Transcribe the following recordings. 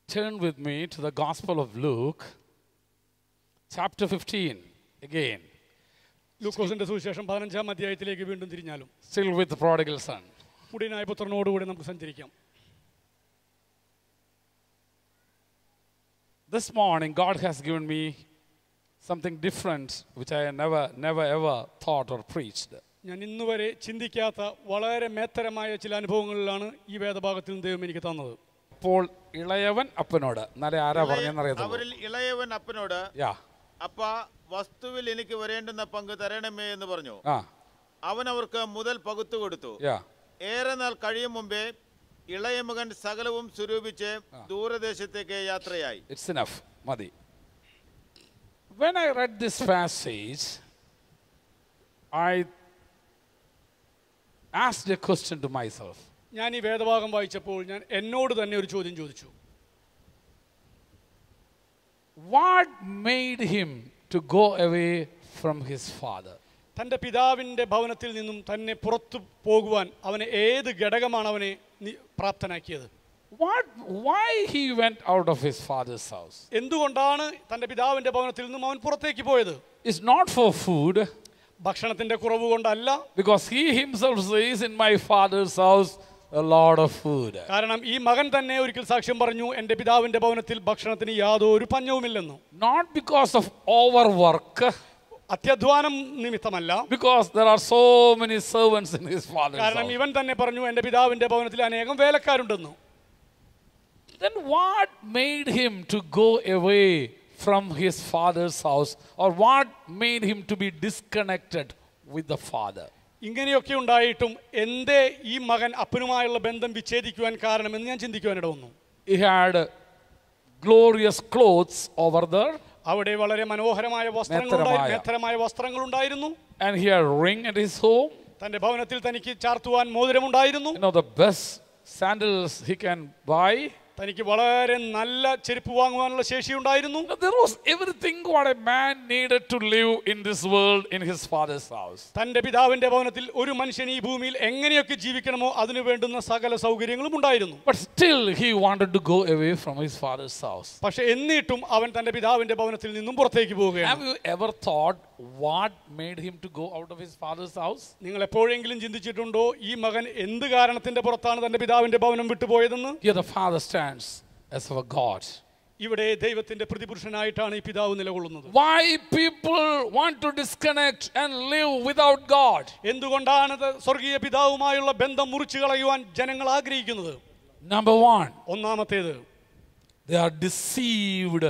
turn with me to the Gospel of Luke, chapter 15, again, ലൂക്കോസിന്റെ സുവിശേഷം പതിനഞ്ചാം അധ്യായത്തിലേക്ക് വീണ്ടും തിരിഞ്ഞാലും still with the prodigal son. മുടിയനായ പുത്രനോടുകൂടി നമുക്ക് സഞ്ചരിക്കാം This morning, God has given me something different which I never, never, ever thought or preached. ഞാൻ ഇന്ന് വരെ ചിന്തിക്കാത്ത വളരെ മേത്തരമായ ചില അനുഭവങ്ങളിലാണ് ഈ വേദഭാഗത്തിൽ നിന്ന് ദൈവം എനിക്ക് തന്നത് അപ്പോൾ ഇളയവൻ അപ്പനോട് എന്നാലേ ആരാ പറഞ്ഞെന്നറിയത്തുള്ളൂ അവരിൽ ഇളയവൻ അപ്പനോട് യാ അപ്പ വസ്തുവിൽ എനിക്ക് വരേണ്ടുന്ന പങ്ക് തരണമേ എന്ന് പറഞ്ഞു ആ അവൻ അവർക്ക് മുതൽ പകുത്തു കൊടുത്തു യാ ഏറെ നാൾ കഴിയും മുമ്പേ ഇളയ മകൻ സകലവും സ്വരൂപിച്ച് ദൂരദേശത്തേക്ക് യാത്രയായി ഇറ്റ്സ് ഇനഫ് മതി when I read this passage I asked a question to myself ഞാൻ ഈ വേദഭാഗം വായിച്ചപ്പോൾ ഞാൻ എന്നോട് തന്നെ ഒരു ചോദ്യം ചോദിച്ചു what made him to go away from his father തൻ്റെ പിതാവിൻ്റെ ഭവനത്തിൽ നിന്നും തന്നെ പുറത്തു പോകുവാൻ അവനെ ഏത് ഘടകമാണ് അവനെ നി- പ്രാപ്തനാക്കിയത് What, why he went out of his father's house? എന്തുകൊണ്ടാണ് തൻ്റെ പിതാവിൻ്റെ ഭവനത്തിൽ നിന്നും അവൻ പുറത്തേക്ക് പോയത് It's not for food, ഭക്ഷണത്തിൻ്റെ കുറവ് കൊണ്ടല്ല because he himself says, In my father's house, a lot of food. കാരണം ഈ മകൻ തന്നെ ഒരിക്കൽ സാക്ഷ്യം പറഞ്ഞു എൻ്റെ പിതാവിൻ്റെ ഭവനത്തിൽ ഭക്ഷണത്തിന് യാതൊരു പഞ്ഞവുമില്ലെന്നു Not because of overwork, അത്യധ്വാനം നിമിത്തമല്ല because there are so many servants in his father's കാരണം house. ഇവൻ തന്നെ പറഞ്ഞു എൻ്റെ പിതാവിൻ്റെ ഭവനത്തിൽ അനേകം വേലക്കാരുണ്ടെന്നു Then what made him to go away from his father's house, or what made him to be disconnected with the father? ഇങ്ങനെയൊക്കെ ഉണ്ടായിട്ടും എന്തേ ഈ മകൻ അപ്പനുമായുള്ള ബന്ധം വിച്ഛേദിക്കുവാൻ കാരണമെന്ന് ഞാൻ ചിന്തിക്കുവാനിട വന്നു He had glorious clothes over there, അവിടെ വളരെ മനോഹരമായ വസ്ത്രങ്ങളുണ്ടായി മേത്തരമായ. മേത്തരമായ വസ്ത്രങ്ങളുണ്ടായിരുന്നു and he had a ring at his home. തന്റെ ഭവനത്തിൽ തനിക്ക് ചാർത്തുവാൻ മോതിരമുണ്ടായിരുന്നു You know, the best sandals he can buy. തനിക്ക് വളരെ നല്ല ചെരുപ്പ് വാങ്ങുവാനുള്ള ശേഷിയുണ്ടായിരുന്നു You know, there was everything what a man needed to live in this world in his father's house. തന്റെ പിതാവിന്റെ ഭവനത്തിൽ ഒരു മനുഷ്യൻ ഈ ഭൂമിയിൽ എങ്ങനെയൊക്കെ ജീവിക്കണമോ അതിനു വേണ്ടുന്ന സകല സൗകര്യങ്ങളും ഉണ്ടായിരുന്നു But still, he wanted to go away from his father's house. പക്ഷെ എന്നിട്ടും അവൻ തന്റെ പിതാവിന്റെ ഭവനത്തിൽ നിന്നും പുറത്തേക്ക് Have പോവുകയാണ് you ever thought what made him to go out of his father's house? നിങ്ങൾ എപ്പോഴെങ്കിലും ചിന്തിച്ചിട്ടുണ്ടോ ഈ മകൻ എന്ത് കാരണത്തിന്റെ പുറത്താണ് തന്റെ പിതാവിന്റെ ഭവനം വിട്ടുപോയതെന്ന് Here, the father stands as our God. ഇവിടെ ദൈവത്തിന്റെ പ്രതിപുരുഷനായിട്ടാണ് ഈ പിതാവ് നിലകൊള്ളുന്നത് Why people want to disconnect and live without God? എന്തുകൊണ്ടാണ് ഇത് സ്വർഗീയ പിതാവുമായുള്ള ബന്ധം മുറിച്ചു കളയുവാൻ ജനങ്ങൾ ആഗ്രഹിക്കുന്നത് Number one, ഒന്നാമത്തേത് they are deceived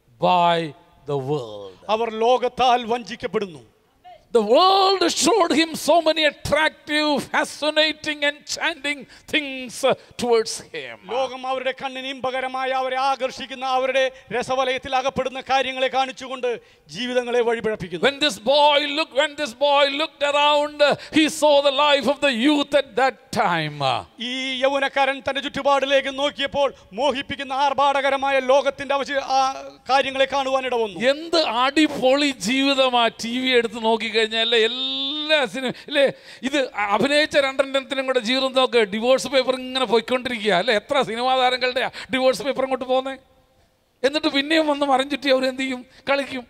by the world. Our ലോകത്താൽ വഞ്ചിക്കപ്പെടുന്നു The world showed him so many attractive, fascinating, enchanting things uh, towards him. ലോകം അവരുടെ കണ്ണിന് ഇമ്പകരമായ അവരെ ആകർഷിക്കുന്ന അവരുടെ രസവലയത്തിൽ അകപ്പെടുന്ന കാര്യങ്ങളെ കാണിച്ചുകൊണ്ട് ജീവിതങ്ങളെ വഴിപിഴപ്പിക്കുന്നു When this boy looked, when this boy looked around, uh, he saw the life of the youth at that time. ഈ യൗവനക്കാരൻ തന്റെ ചുറ്റുപാടിലേക്ക് നോക്കിയപ്പോൾ മോഹിപ്പിക്കുന്ന ആർഭാടകരമായ ലോകത്തിന്റെ അവശ ആ കാര്യങ്ങളെ കാണുവാനിട വന്നു എന്ത് അടിപൊളി ജീവിതമാ ടി വി എടുത്ത് നോക്കിക്കഴിഞ്ഞാൽ എല്ലാ സിനിമ അല്ലേ ഇത് അഭിനയിച്ച രണ്ടെണ്ണത്തിനും കൂടെ ജീവിതം നോക്ക് ഡിവോഴ്സ് പേപ്പർ ഇങ്ങനെ പോയിക്കൊണ്ടിരിക്കുക അല്ലേ എത്ര സിനിമാ താരങ്ങളുടെ ഡിവോഴ്സ് പേപ്പർ അങ്ങോട്ട് പോകുന്നേ എന്നിട്ട് പിന്നെയും വന്ന് മറിഞ്ഞിട്ട് അവർ എന്ത് ചെയ്യും കളിക്കും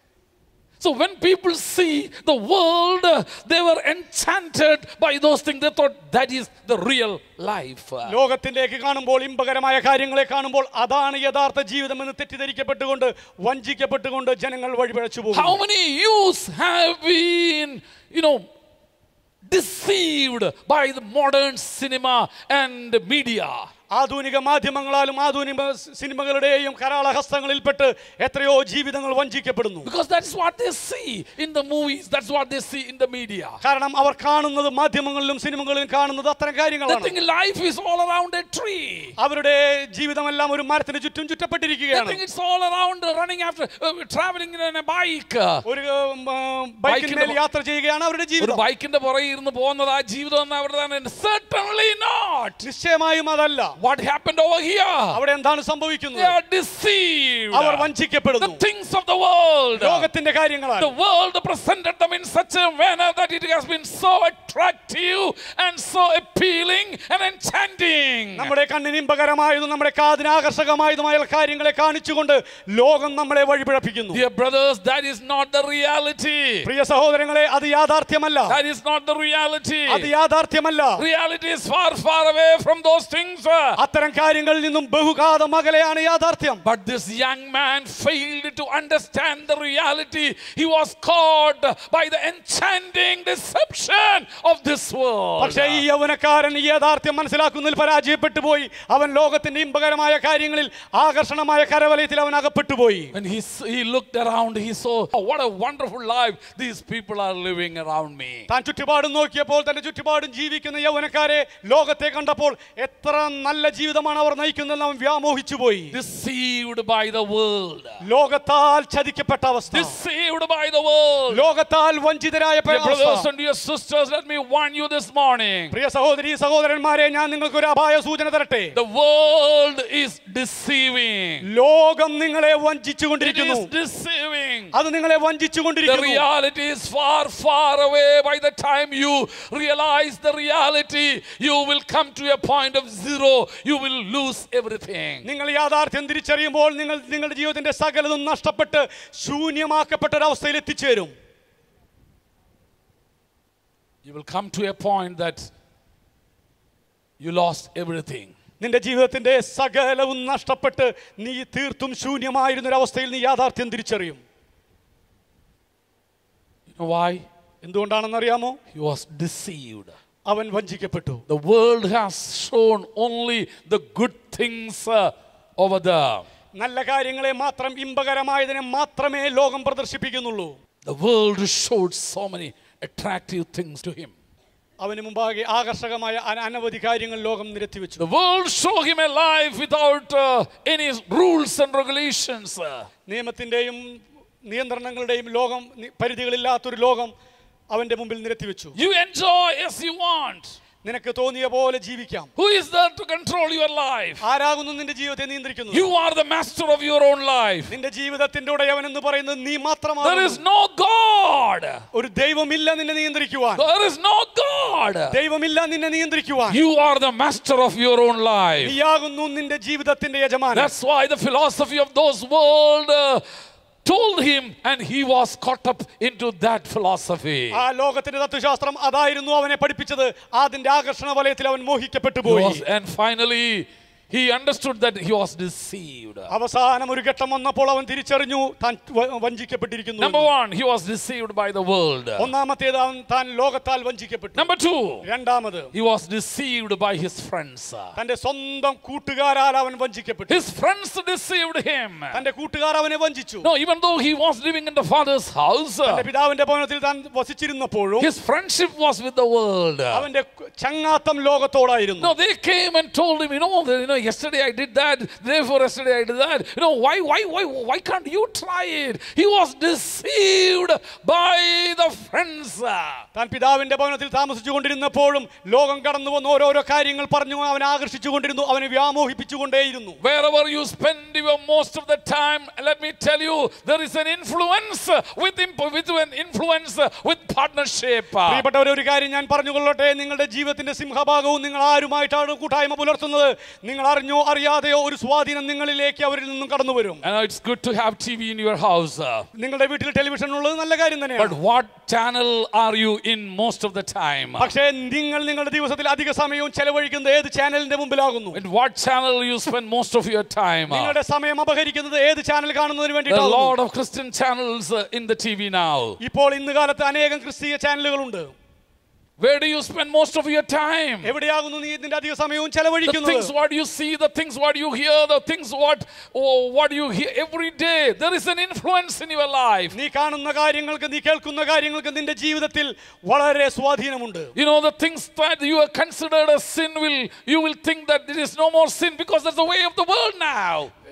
So when people see the world, uh, they were enchanted by those things. They thought that is the real life. ലോകത്തിലേക്ക് കാണുമ്പോൾ ഇമ്പകരമായ കാര്യങ്ങളെ കാണുമ്പോൾ അതാണ് യഥാർത്ഥ ജീവിതം എന്ന് തെറ്റിദ്ധരിക്കപ്പെട്ടുകൊണ്ട് വഞ്ചിക്കപ്പെട്ടുകൊണ്ട് ജനങ്ങൾ വഴിപിഴച്ചു പോകും How many youths have been, you know, deceived by the modern cinema and media? ആധുനിക മാധ്യമങ്ങളാലും ആധുനിക സിനിമകളുടെയും കരാളഹസ്തങ്ങളിൽപ്പെട്ട് എത്രയോ ജീവിതങ്ങൾ വഞ്ചിക്കപ്പെടുന്നു Because that's what they see in the movies, that's what they see in the media. കാരണം അവർ കാണുന്നത് മാധ്യമങ്ങളിലും സിനിമകളിലും കാണുന്നത് അത്തരം They കാര്യങ്ങളാണ് think life is all around a tree. അവരുടെ ജീവിതമെല്ലാം ഒരു മരത്തിന് ചുറ്റും They ചുറ്റപ്പെട്ടിരിക്കുകയാണ് think it's all around uh, running after, uh, traveling in a bike. ഒരു ബൈക്കിന്മേൽ യാത്ര ചെയ്യുകയാണ് അവരുടെ ഒരു ജീവിതം ബൈക്കിന്റെ പുറകെ ഇരുന്ന് പോകുന്നത് ആ ജീവിതം എന്ന് അവരുടെ സെർട്ടൺലി നോട്ട് നിശ്ചയമായും അതല്ല What happened over here? അവിടെ എന്താണ് They സംഭവിക്കുന്നത് are deceived. Our The വഞ്ചിക്കപ്പെടുന്നു things of the world. ലോകത്തിന്റെ കാര്യങ്ങളാൽ The world presented them in such a manner that it has been so attractive and so appealing and enchanting. നമ്മുടെ കണ്ണിന് ഇമ്പകരമായതും നമ്മുടെ കാതിന് ആകർഷകമായതുമായ കാര്യങ്ങളെ കാണിച്ചുകൊണ്ട് ലോകം നമ്മളെ വഴിപിഴപ്പിക്കുന്നു Dear brothers, that is not the reality. പ്രിയ സഹോദരങ്ങളെ അത് യാഥാർത്ഥ്യമല്ല That is not the reality. അത് യാഥാർത്ഥ്യമല്ല Reality is far, far away from those things. അത്തരം കാര്യങ്ങളിൽ നിന്നും ബഹുഘാതം അകലെയാണ് യാഥാർത്ഥ്യം But this young man failed to understand the reality. He was caught by the enchanting deception of this world. പക്ഷേ ഈ യൗവനക്കാരൻ ഈ യാഥാർത്ഥ്യം മനസ്സിലാക്കുന്നതിൽ പരാജയപ്പെട്ടു പോയി അവൻ ലോകത്തിന്റെ ഇമ്പകരമായ കാര്യങ്ങളിൽ ആകർഷണമായ കരവലയത്തിൽ അവൻ അകപ്പെട്ടു പോയി When he, s- he looked around, he saw, "Oh, what a wonderful life these people are living around me. താൻ ചുറ്റുപാടും നോക്കിയപ്പോൾ തന്റെ ചുറ്റുപാടും ജീവിക്കുന്ന യൗവനക്കാരെ ലോകത്തെ കണ്ടപ്പോൾ എത്ര നല്ല ജീവിതമാണ് അവർ നയിക്കുന്നതെന്ന് അവൻ വ്യാമോഹിച്ചു പോയി Deceived by the world. ലോകത്താൽ ചതിക്കപ്പെട്ട അവസ്ഥ Deceived by the world. ലോകത്താൽ വഞ്ചിതരായ Dear brothers അവസ്ഥ. and dear sisters, let me warn you this morning. പ്രിയ സഹോദരി സഹോദരന്മാരെ ഞാൻ നിങ്ങൾക്ക് ഒരു അപായ സൂചന തരട്ടെ The world is deceiving. ലോകം നിങ്ങളെ It വഞ്ചിച്ചുകൊണ്ടിരിക്കുന്നു is deceiving. അത് നിങ്ങളെ The വഞ്ചിച്ചുകൊണ്ടിരിക്കുന്നു reality is far, far away. By the time you realize the reality, you will come to a point of zero. You will lose everything. നിങ്ങൾ യാഥാർത്ഥ്യം തിരിച്ചറിയുമ്പോൾ നിങ്ങൾ നിങ്ങളുടെ ജീവിതത്തിന്റെ സകലതും നഷ്ടപ്പെട്ട് ശൂന്യമാക്കപ്പെട്ട ഒരു അവസ്ഥയിൽ എത്തിച്ചേരും You will come to a point that you lost everything. നിന്റെ ജീവിതത്തിന്റെ സകലവും നഷ്ടപ്പെട്ട് നീ തീർത്തും ശൂന്യമായിരുന്ന ഒരു അവസ്ഥയിൽ നീ യാഥാർത്ഥ്യം തിരിച്ചറിയും You know why? എന്തുകൊണ്ടാണെന്നറിയാമോ He was deceived. അവൻ വഞ്ചിക്കപ്പെട്ടു The world has shown only the good things uh, over there. നല്ല കാര്യങ്ങളെ മാത്രം ഇമ്പകരമായതിനെ മാത്രമേ ലോകം പ്രദർശിപ്പിക്കുന്നുള്ളൂ The world showed so many attractive things to him. അവന് മുമ്പാകെ ആകർഷകമായ അന- അനവധി കാര്യങ്ങൾ ലോകം നിരത്തി വെച്ചു The world showed him a life without uh, any rules and regulations. നിയമത്തിന്റെയും നിയന്ത്രണങ്ങളുടെയും ലോകം നി- പരിധികളില്ലാത്തൊരു ലോകം അവന്റെ മുമ്പിൽ നിരത്തി വെച്ചു You enjoy as you want. നിനക്ക് തോന്നിയ പോലെ ജീവിക്കാം Who is there to control your life? ആരാകുന്നു നിന്റെ ജീവിതത്തെ നിയന്ത്രിക്കുന്നു You are the master of your own life. നിന്റെ ജീവിതത്തിന്റെ ഉടയവൻ എന്ന് പറയുന്നത് നീ There മാത്രമാണ് is no God. ഒരു ദൈവമില്ല നിന്നെ നിയന്ത്രിക്കുവാൻ There is no God. ദൈവമില്ല നിന്നെ നിയന്ത്രിക്കുവാൻ You are the master of your own life. നീയാകുന്നു നിന്റെ ജീവിതത്തിന്റെ യജമാനൻ That's why the philosophy of those world uh, told him, and he was caught up into that philosophy. ആ ലോകത്തിന്റെ തത്വശാസ്ത്രം അതായിരുന്നു അവനെ പഠിപ്പിച്ചത് അതിന്റെ ആകർഷണ വലയത്തിൽ അവൻ മോഹിക്കപ്പെട്ടു He പോയി was, and finally, he understood that he was deceived. അവസാനം ഒരു ഘട്ടം വന്നപ്പോൾ അവൻ തിരിച്ചറിഞ്ഞു താൻ വ- വഞ്ചിക്കപ്പെട്ടിരിക്കുന്നു Number എന്ന്. one, he was deceived by the world. ഒന്നാമത്തേത് അവൻ താൻ ലോകത്താൽ വഞ്ചിക്കപ്പെട്ടു Number two, രണ്ടാമത് he was deceived by his friends. തന്റെ സ്വന്തം കൂട്ടുകാരാൽ അവൻ വഞ്ചിക്കപ്പെട്ടു His friends deceived him. തന്റെ കൂട്ടുകാർ അവനെ വഞ്ചിച്ചു No, even though he was living in the father's house, തന്റെ പിതാവിന്റെ ഭവനത്തിൽ താൻ വസിച്ചിരുന്നപ്പോഴും his friendship was with the world. അവന്റെ ചങ്ങാത്തം ലോകത്തോടായിരുന്നു No, they came and told him, you know, that, you know, yesterday I did that, therefore yesterday I did that. You know, why, why, why, why can't you try it? He was deceived by the friends. താൻ പിതാവിന്റെ ഭവനത്തിൽ താമസിച്ചു കൊണ്ടിരുന്നപ്പോഴും ലോകം കടന്നു വന്ന ഓരോരോ കാര്യങ്ങൾ പറഞ്ഞു അവനെ ആകർഷിച്ചു കൊണ്ടിരുന്നു അവനെ വ്യാമോഹിപ്പിച്ചുകൊണ്ടേയിരുന്നു Wherever you spend your most of the time, let me tell you, there is an influence with, imp- with an influence with partnership. പ്രിയപ്പെട്ടവരെ ഒരു കാര്യം ഞാൻ പറഞ്ഞുകൊള്ളട്ടെ നിങ്ങളുടെ ജീവിതത്തിന്റെ സിംഹഭാഗവും നിങ്ങൾ ആരുമായിട്ടാണ് കൂട്ടായ്മ പുലർത്തുന്നത് നിങ്ങൾ അറിഞ്ഞോ അറിയാതെയോ ഒരു സ്വാധീനം നിങ്ങളിലേക്ക് അവരിൽ നിന്നും കടന്നു വരും I know it's good to have TV in your house. നിങ്ങളുടെ വീട്ടിൽ ടെലിവിഷൻ ഉള്ളത് നല്ല കാര്യം But തന്നെയാണ് what channel are you in most of the time? പക്ഷേ നിങ്ങൾ നിങ്ങളുടെ ദിവസത്തിൽ അധിക സമയവും ചെലവഴിക്കുന്നത് ഏത് ചാനലിന്റെ മുമ്പിലാകുന്നു In what channel you spend most of your time? നിങ്ങളുടെ സമയം അപഹരിക്കുന്നത് ഏത് ചാനൽ കാണുന്നതിന് There are a വേണ്ടിയിട്ടാണ് lot of Christian channels uh, in the TV now. ഇപ്പോൾ ഇന്ന് കാലത്ത് അനേകം ക്രിസ്തീയ ചാനലുകളുണ്ട് Where do you spend most of your time? എവിടെയാകുന്നു നീ ഇതിന്റെ അധിക സമയവും The things ചെലവഴിക്കുന്നത് what you see, the things what you hear, the things what oh, what you hear every day. There is an influence in your life. നീ കാണുന്ന കാര്യങ്ങൾക്ക് നീ കേൾക്കുന്ന കാര്യങ്ങൾക്ക് നിന്റെ ജീവിതത്തിൽ വളരെ സ്വാധീനമുണ്ട് You know the things that you are considered a sin will you will think that there is no more sin because that's the way of the world now.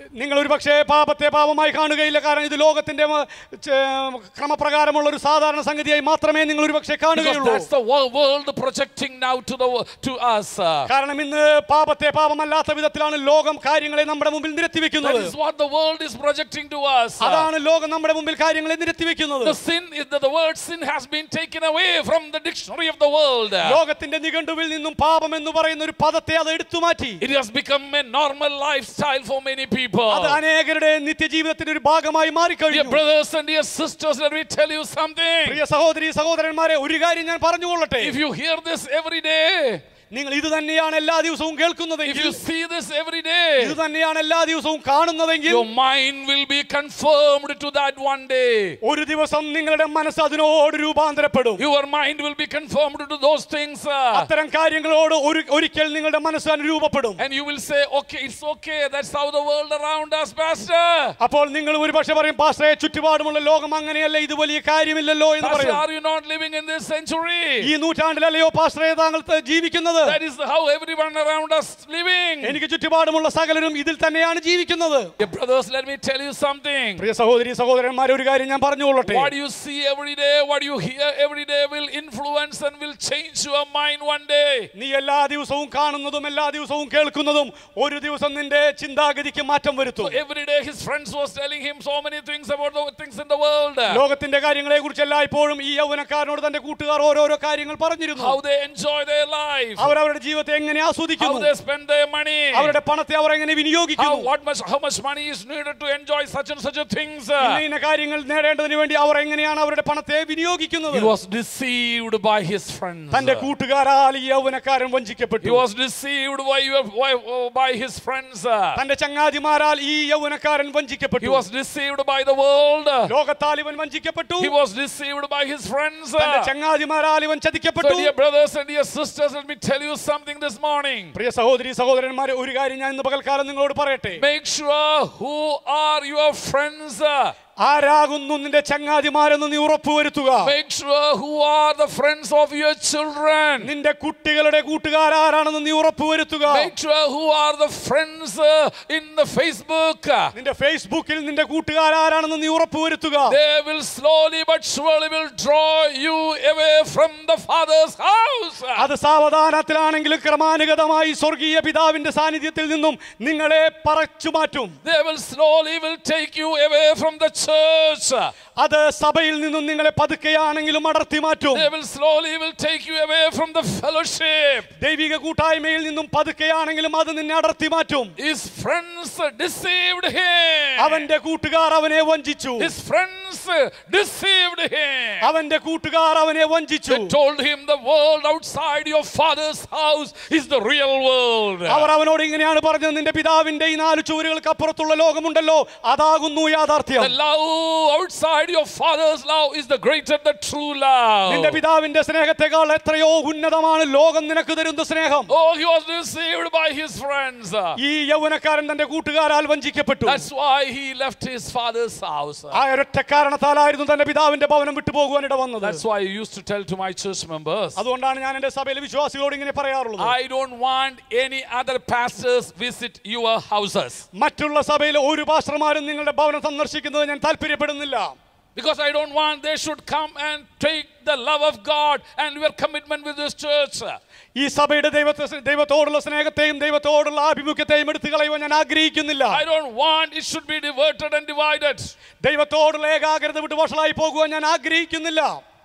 നിങ്ങൾ ഒരു പക്ഷേ പാപത്തെ പാപമായി കാണുകയില്ല കാരണം ഇത് ലോകത്തിന്റെ മ- ചെ- ക്രമപ്രകാരമുള്ള ഒരു സാധാരണ സംഗതിയായി മാത്രമേ നിങ്ങൾ ഒരു പക്ഷേ Because കാണുകയുള്ളൂ that's the wo- world projecting now to the wo- to us. uh. കാരണം ഇന്ന് പാപത്തെ പാപമല്ലാത്ത വിധത്തിലാണ് ലോകം കാര്യങ്ങളെ നമ്മുടെ മുമ്പിൽ That നിരത്തിവെക്കുന്നത് is what the world is projecting to us. uh. അതാണ് ലോകം നമ്മുടെ മുമ്പിൽ കാര്യങ്ങളെ നിരത്തിവെക്കുന്നത് The sin is that the word sin has been taken away from the dictionary of the world. ലോകത്തിന്റെ നിഘണ്ടുവിൽ നിന്നും പാപം എന്ന് പറയുന്ന ഒരു പദത്തെ അത് എടുത്തു മാറ്റി It has become a normal lifestyle for many people. അത് അനേകരുടെ നിത്യജീവിതത്തിന്റെ ഒരു ഭാഗമായി Dear മാറിക്കഴിഞ്ഞു brothers and dear sisters, let me tell you something. പ്രിയ സഹോദരി സഹോദരന്മാരെ ഒരു കാര്യം ഞാൻ പറഞ്ഞുകൊള്ളട്ടെ If you hear this every day, നിങ്ങൾ ഇത് തന്നെയാണ് എല്ലാ ദിവസവും if കേൾക്കുന്നതെങ്കിൽ you see this every ഇത് day, തന്നെയാണ് എല്ലാ ദിവസവും കാണുന്നതെങ്കിൽ your mind will be confirmed to that one day. ഒരു ദിവസം നിങ്ങളുടെ മനസ്സ് അതിനോട് രൂപാന്തരപ്പെടും Your mind will be confirmed to those things. uh, അത്തരം കാര്യങ്ങളോട് ഒരു ഒരിക്കൽ നിങ്ങളുടെ മനസ്സ് അനുരൂപപ്പെടും And you will say, okay, it's okay. That's how the world around us, Pastor. അപ്പോൾ നിങ്ങൾ ഒരു പക്ഷെ പറയും പാസ്റ്ററെ ചുറ്റുപാടുമുള്ള ലോകം അങ്ങനെയല്ല ഇത് വലിയ കാര്യമില്ലല്ലോ എന്ന് Pastor, പറയും are you not living in this century? ഈ നൂറ്റാണ്ടിലല്ലയോ പാസ്റ്ററെ താങ്കൾ ത- ജീവിക്കുന്നത് That is how everyone around us living. എനിക്ക് ചുറ്റുപാടുമുള്ള സകലരും ഇതിൽ തന്നെയാണ് ജീവിക്കുന്നത് Dear brothers, let me tell you something. പ്രിയ സഹോദരി സഹോദരന്മാരെ ഒരു കാര്യം ഞാൻ പറഞ്ഞുകൊള്ളട്ടെ What you see every day, what you hear every day will influence and will change your mind one day. നീ എല്ലാ ദിവസവും കാണുന്നതും എല്ലാ ദിവസവും കേൾക്കുന്നതും ഒരു ദിവസം നിന്റെ ചിന്താഗതിക്ക് മാറ്റം വരുത്തും So every day his friends was telling him so many things about the things in the world. ലോകത്തിന്റെ കാര്യങ്ങളെ കുറിച്ച് എല്ലായ്പ്പോഴും ഈ യൗവനക്കാരനോട് തന്റെ കൂട്ടുകാർ ഓരോരോ കാര്യങ്ങൾ പറഞ്ഞിരുന്നു How they enjoy their life. അവർ അവരുടെ ജീവിതത്തെ എങ്ങനെ How ആസ്വദിക്കുന്നു they spend their money. അവരുടെ പണത്തെ അവർ എങ്ങനെ How, വിനിയോഗിക്കുന്നു what much, how much money is needed to enjoy such and such a things. ഇന്ന ഇന്ന കാര്യങ്ങൾ നേടേണ്ടതിന് വേണ്ടി അവർ എങ്ങനെയാണ് അവരുടെ പണത്തെ വിനിയോഗിക്കുന്നത് He was deceived by his friends. തന്റെ കൂട്ടുകാരാൽ ഈ യൗവനക്കാരൻ He വഞ്ചിക്കപ്പെട്ടു was deceived by, your- by- by his friends. തന്റെ ചങ്ങാതിമാരാൽ ഈ യൗവനക്കാരൻ He വഞ്ചിക്കപ്പെട്ടു was deceived by the world. ലോകത്താൽ ഇവൻ വഞ്ചിക്കപ്പെട്ടു He was deceived by his friends. തന്റെ ചങ്ങാതിമാരാൽ ഇവൻ So, ചതിക്കപ്പെട്ടു dear brothers and dear sisters, let me tell you something this morning. പ്രിയ സഹോദരി സഹോദരന്മാരെ ഒരു കാര്യം ഞാൻ ഇന്ന് പകൽക്കാലം നിങ്ങളോട് പറയട്ടെ Make sure who are your friends. ആരാകുന്നു നിന്റെ ചങ്ങാതിമാരെന്ന് നീ ഉറപ്പുവരുത്തുക Make sure who are the friends of your children. നിന്റെ കുട്ടികളുടെ കൂട്ടുകാരാരാണെന്ന് നീ ഉറപ്പുവരുത്തുക Make sure who are the friends uh, in the Facebook. നിന്റെ ഫേസ്ബുക്കിൽ നിന്റെ കൂട്ടുകാരാരാണെന്ന് നീ ഉറപ്പുവരുത്തുക They will slowly but surely will draw you away from the Father's house. അത് സാവധാനത്തിലാണെങ്കിലും ക്രമാനുഗതമായി സ്വർഗീയ പിതാവിന്റെ സാന്നിധ്യത്തിൽ നിന്നും നിങ്ങളെ പറച്ചു മാറ്റും They will slowly will take you away from the church. അത് സഭയിൽ നിന്നും നിങ്ങളെ പതുക്കെയാണെങ്കിലും അടർത്തി മാറ്റും They will slowly will take you away from the fellowship. ദൈവിക കൂട്ടായ്മയിൽ നിന്നും പതുക്കെയാണെങ്കിലും അത് നിന്നെ അടർത്തി മാറ്റും His friends deceived him. അവന്റെ കൂട്ടുകാർ അവനെ വഞ്ചിച്ചു His friends deceived him. അവന്റെ കൂട്ടുകാർ അവനെ വഞ്ചിച്ചു They told him the world outside your father's house is the real world. അവർ അവനോട് ഇങ്ങനെയാണ് പറഞ്ഞത് നിന്റെ പിതാവിന്റെ ഈ നാല് ചുവരുകൾക്ക് അപ്പുറത്തുള്ള ലോകമുണ്ടല്ലോ അതാകുന്നു യാഥാർത്ഥ്യം The love outside your father's love is the greater, the true നിന്റെ love. പിതാവിന്റെ സ്നേഹത്തെക്കാൾ എത്രയോ ഉന്നതമാണ് ലോകം നിനക്ക് തരുന്ന സ്നേഹം Oh, he was deceived by his friends. ഈ യൗവനക്കാരൻ തന്റെ കൂട്ടുകാരാൽ വഞ്ചിക്കപ്പെട്ടു That's why he left his father's house. ആ ഒരൊറ്റ കാരണത്താലായിരുന്നു തന്റെ പിതാവിന്റെ ഭവനം വിട്ടുപോകുവാൻ ഇട വന്നത് That's why I used to tell to my church members. അതുകൊണ്ടാണ് ഞാൻ എന്റെ സഭയിലെ വിശ്വാസികളോട് ഇങ്ങനെ പറയാറുള്ളത് I don't want any other pastors visit your houses മറ്റുള്ള സഭയിലെ ഒരു പാസ്റ്റർമാരും നിങ്ങളുടെ ഭവനം സന്ദർശിക്കുന്നത് ഞാൻ താല്പര്യപ്പെടുന്നില്ല because I don't want they should come and take the love of God and your commitment with this church. ഈ സഭയുടെ ദൈവത്തെ ദൈവത്തോടുള്ള സ്നേഹത്തെയും ദൈവത്തോടുള്ള ആഭിമുഖ്യത്തെയും എടുത്തു കളയുവാൻ ഞാൻ ആഗ്രഹിക്കുന്നില്ല I don't want it should be diverted and divided. ദൈവത്തോടുള്ള ഏകാഗ്രത വിട്ട് വഷളായി പോകുവാൻ ഞാൻ ആഗ്രഹിക്കുന്നില്ല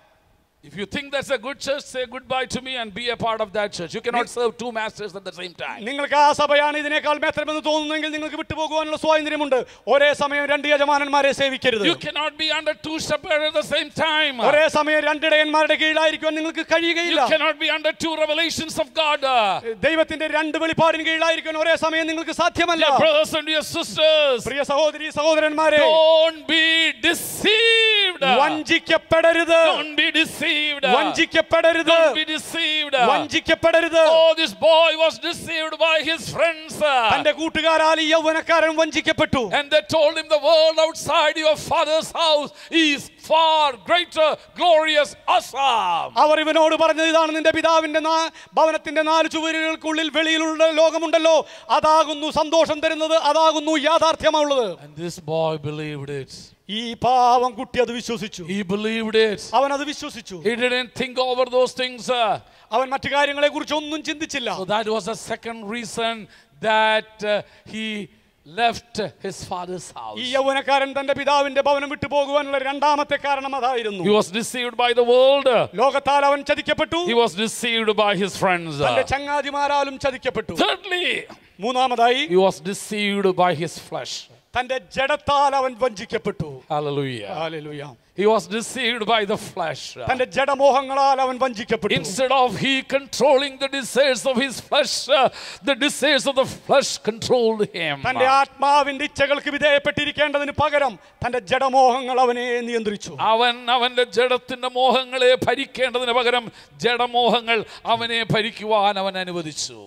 If you think that's a good church, say goodbye to me and be a part of that church. You cannot serve two masters at the same time. നിങ്ങൾക്ക് ആ സഭയാണ് ഇതിനേക്കാൾ മെത്തരമെന്ന് തോന്നുന്നെങ്കിൽ നിങ്ങൾക്ക് വിട്ടുപോകുവാനുള്ള സ്വാതന്ത്ര്യമുണ്ട് ഒരേ സമയം രണ്ട് യജമാനന്മാരെ സേവിക്കരുത് You cannot be under two shepherds at the same time. ഒരേ സമയം രണ്ടിടയന്മാരുടെ കീഴിലായിരിക്കുവാൻ നിങ്ങൾക്ക് You കഴിയുകയില്ല cannot be under two revelations of God. ദൈവത്തിന്റെ രണ്ട് വെളിപ്പാടിന് കീഴിലായിരിക്കാൻ ഒരേ സമയം നിങ്ങൾക്ക് സാധ്യമല്ല Dear brothers and dear sisters, പ്രിയ സഹോദരി സഹോദരന്മാരെ don't be deceived. വഞ്ചിക്കപ്പെടരുത് Don't be deceived. വഞ്ചിക്കപ്പെടരുത് Don't be deceived. വഞ്ചിക്കപ്പെടരുത് Oh, this boy was deceived by his friends. തന്റെ കൂട്ടുകാരാൽ ഈ യൗവനക്കാരൻ വഞ്ചിക്കപ്പെട്ടു And they told him the world outside your father's house is far greater, glorious, awesome. അവർ ഇവനോട് പറഞ്ഞത് ഇതാണ് നിന്റെ പിതാവിന്റെ നാ- ഭവനത്തിന്റെ നാല് ചുവരുകൾക്കുള്ളിൽ വെളിയിലുള്ള ലോകമുണ്ടല്ലോ അതാകുന്നു സന്തോഷം തരുന്നത് അതാകുന്നു യാഥാർത്ഥ്യമുള്ളത് And this boy believed it. ഈ പാവം കുട്ടി അത് വിശ്വസിച്ചു He believed it. അവൻ അത് വിശ്വസിച്ചു He didn't think over those things. uh, അവൻ മറ്റു കാര്യങ്ങളെ കുറിച്ച് ഒന്നും ചിന്തിച്ചില്ല So that was the second reason that uh, he left his father's house. ഈ യൗവനക്കാരൻ തന്റെ പിതാവിന്റെ ഭവനം വിട്ടു പോകുവാനുള്ള രണ്ടാമത്തെ കാരണം അതായിരുന്നു He was deceived by the world. ലോകത്താൽ അവൻ ചതിക്കപ്പെട്ടു He was deceived by his friends. തന്റെ ചങ്ങാതിമാരാലും ചതിക്കപ്പെട്ടു Thirdly, മൂന്നാമതായി he was deceived by his flesh. തന്റെ ജഡത്താൽ അവൻ വഞ്ചിക്കപ്പെട്ടു Hallelujah. ഹല്ലേലൂയ. He was deceived by the flesh. തന്റെ ജഡമോഹങ്ങളാൽ അവൻ വഞ്ചിക്കപ്പെട്ടു Instead of he controlling the desires of his flesh, uh, the desires of the flesh controlled him. തന്റെ ആത്മാവിന്റെ ഇച്ഛകൾക്ക് വിധേയപ്പെട്ടിരിക്കേണ്ടതിന് പകരം തന്റെ ജഡമോഹങ്ങൾ അവനെ നിയന്ത്രിച്ചു അവൻ അവന്റെ ജഡത്തിന്റെ മോഹങ്ങളെ ഭരിക്കേണ്ടതിന് പകരം ജഡമോഹങ്ങൾ അവനെ ഭരിക്കുവാൻ അവൻ അനുവദിച്ചു